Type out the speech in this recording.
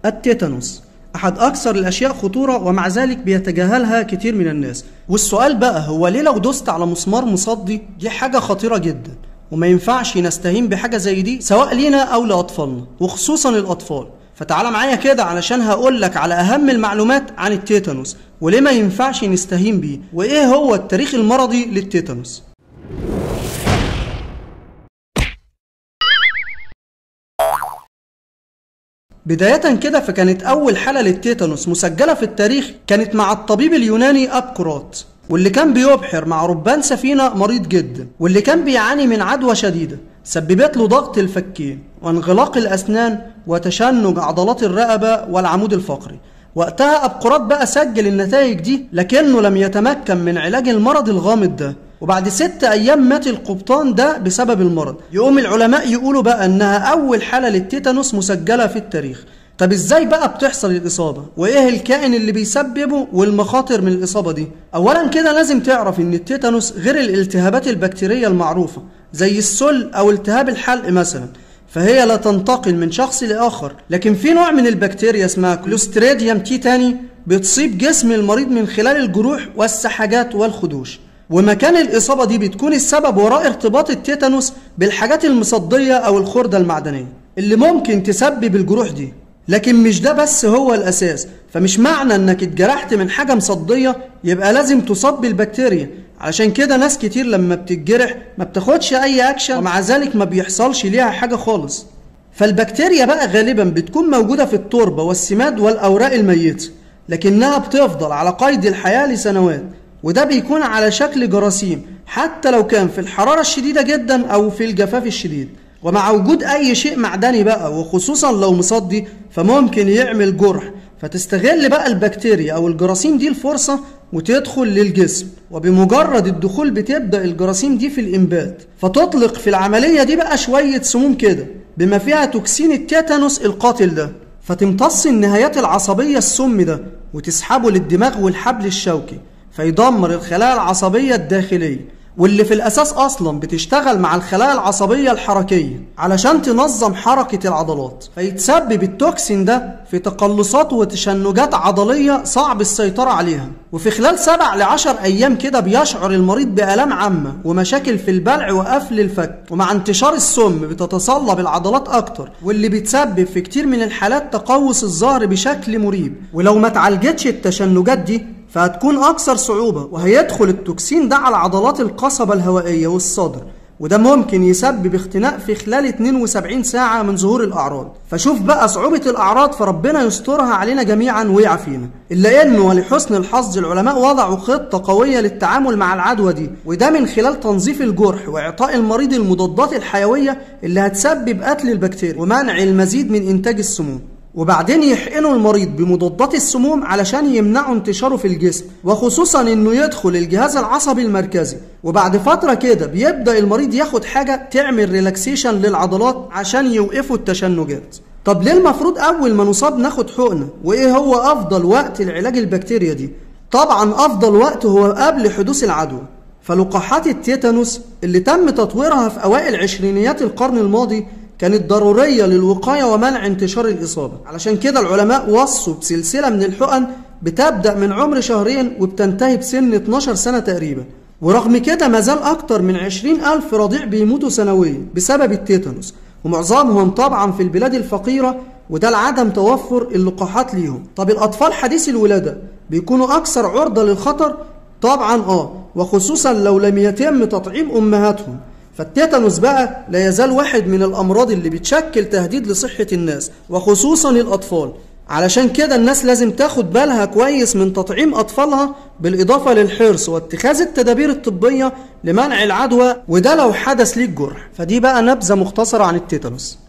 التيتانوس أحد أكثر الأشياء خطورة ومع ذلك بيتجاهلها كتير من الناس والسؤال بقى هو ليه لو دوست على مسمار مصدي دي حاجة خطيرة جدا وما ينفعش نستهين بحاجة زي دي سواء لينا أو لأطفالنا وخصوصا الأطفال فتعال معايا كده علشان هقول لك على أهم المعلومات عن التيتانوس وليه ما ينفعش نستهين بيه وإيه هو التاريخ المرضي للتيتانوس بداية كده فكانت أول حالة للتيتانوس مسجلة في التاريخ كانت مع الطبيب اليوناني أبقراط واللي كان بيبحر مع ربان سفينة مريض جدا واللي كان بيعاني من عدوى شديدة سببت له ضغط الفكين وانغلاق الأسنان وتشنج عضلات الرقبة والعمود الفقري وقتها أبقراط بقى سجل النتائج دي لكنه لم يتمكن من علاج المرض الغامض ده وبعد ست أيام مات القبطان ده بسبب المرض يقوم العلماء يقولوا بقى إنها أول حالة للتيتانوس مسجلة في التاريخ طب ازاي بقى بتحصل الإصابة؟ وإيه الكائن اللي بيسببه والمخاطر من الإصابة دي؟ أولا كده لازم تعرف إن التيتانوس غير الالتهابات البكتيرية المعروفة زي السل أو التهاب الحلق مثلا فهي لا تنتقل من شخص لآخر لكن في نوع من البكتيريا اسمها كلوستريديوم تيتاني بتصيب جسم المريض من خلال الجروح والسحجات والخدوش ومكان الإصابة دي بتكون السبب وراء ارتباط التيتانوس بالحاجات المصدية أو الخردة المعدنية اللي ممكن تسبب الجروح دي لكن مش ده بس هو الأساس فمش معنى إنك اتجرحت من حاجة مصدية يبقى لازم تصاب بالبكتيريا علشان كده ناس كتير لما بتتجرح ما بتاخدش أي أكشن ومع ذلك ما بيحصلش ليها حاجة خالص فالبكتيريا بقى غالبا بتكون موجودة في التربة والسماد والأوراق الميتة لكنها بتفضل على قيد الحياة لسنوات وده بيكون على شكل جراثيم حتى لو كان في الحرارة الشديدة جدا أو في الجفاف الشديد ومع وجود أي شيء معدني بقى وخصوصا لو مصدي فممكن يعمل جرح فتستغل بقى البكتيريا أو الجراثيم دي الفرصة وتدخل للجسم وبمجرد الدخول بتبدأ الجراثيم دي في الإنبات فتطلق في العملية دي بقى شوية سموم كده بما فيها توكسين التيتانوس القاتل ده فتمتص النهايات العصبية السم ده وتسحبه للدماغ والحبل الشوكي فيدمر الخلايا العصبية الداخلية واللي في الأساس أصلا بتشتغل مع الخلايا العصبية الحركية علشان تنظم حركة العضلات فيتسبب التوكسين ده في تقلصات وتشنجات عضلية صعب السيطرة عليها وفي خلال سبع لعشر أيام كده بيشعر المريض بآلام عامة ومشاكل في البلع وقفل الفك ومع انتشار السم بتتصلب العضلات أكتر واللي بيتسبب في كتير من الحالات تقوس الظهر بشكل مريب ولو ما اتعالجتش التشنجات دي فهتكون أكثر صعوبة وهيدخل التوكسين ده على عضلات القصبة الهوائية والصدر وده ممكن يسبب اختناق في خلال 72 ساعة من ظهور الأعراض فشوف بقى صعوبة الأعراض فربنا يسترها علينا جميعا ويعافينا إلا إنه ولحسن الحظ العلماء وضعوا خطة قوية للتعامل مع العدوى دي وده من خلال تنظيف الجرح وإعطاء المريض المضادات الحيوية اللي هتسبب قتل البكتيريا ومنع المزيد من إنتاج السموم وبعدين يحقنوا المريض بمضادات السموم علشان يمنعوا انتشاره في الجسم وخصوصا انه يدخل الجهاز العصبي المركزي وبعد فترة كده بيبدأ المريض ياخد حاجة تعمل ريلاكسيشن للعضلات عشان يوقفوا التشنجات طب ليه المفروض اول ما نصاب ناخد حقنة وايه هو افضل وقت لعلاج البكتيريا دي طبعا افضل وقت هو قبل حدوث العدوى فلقاحات التيتانوس اللي تم تطويرها في اوائل عشرينيات القرن الماضي كانت ضرورية للوقاية ومنع انتشار الإصابة علشان كده العلماء وصوا بسلسلة من الحقن بتبدأ من عمر شهرين وبتنتهي بسن 12 سنة تقريبا ورغم كده ما زال أكتر من 20 ألف رضيع بيموتوا سنويا بسبب التيتانوس ومعظمهم طبعا في البلاد الفقيرة وده لعدم توفر اللقاحات ليهم طب الأطفال حديث الولادة بيكونوا أكثر عرضة للخطر طبعا آه وخصوصا لو لم يتم تطعيم أمهاتهم فالتيتانوس بقى لا يزال واحد من الأمراض اللي بتشكل تهديد لصحة الناس وخصوصا الأطفال علشان كده الناس لازم تاخد بالها كويس من تطعيم أطفالها بالإضافة للحرص واتخاذ التدابير الطبية لمنع العدوى وده لو حدث ليك جرح فدي بقى نبذة مختصرة عن التيتانوس